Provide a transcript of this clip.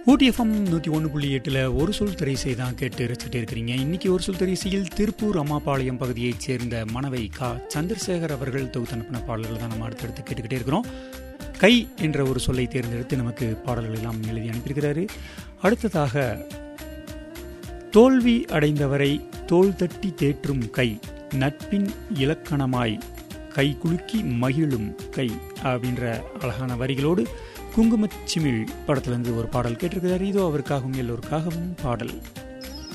ஊட்டி FM நூற்றி ஒன்று புள்ளி எட்டில் ஒரு சொல் திரைசை தான் கேட்டு ரசிச்சுட்டே இருக்கிறீங்க இன்னைக்கு ஒரு சொல் திரைசையில் திருப்பூர் அம்மாபாளையம் பகுதியைச் சேர்ந்த மணவை கா சந்திரசேகர் அவர்கள் தொகுத்து அனுப்பின பாடல்கள் தான் நம்ம அடுத்தடுத்து கேட்டுக்கிட்டே இருக்கிறோம் கை என்ற ஒரு சொல்லை தேர்ந்தெடுத்து நமக்கு பாடல்கள் எல்லாம் எழுதி அனுப்பியிருக்கிறாரு அடுத்ததாக தோல்வி அடைந்தவரை தோள் தட்டி தேற்றும் கை நட்பின் இலக்கணமாய் கை குலுக்கி மகிழும் கை அப்படின்ற அழகான வரிகளோடு குங்குமச்சிமிழ் படத்திலிருந்து ஒரு பாடல் கேட்டிருக்கிறார் இதோ அவருக்காகவும் எல்லோருக்காகவும் பாடல்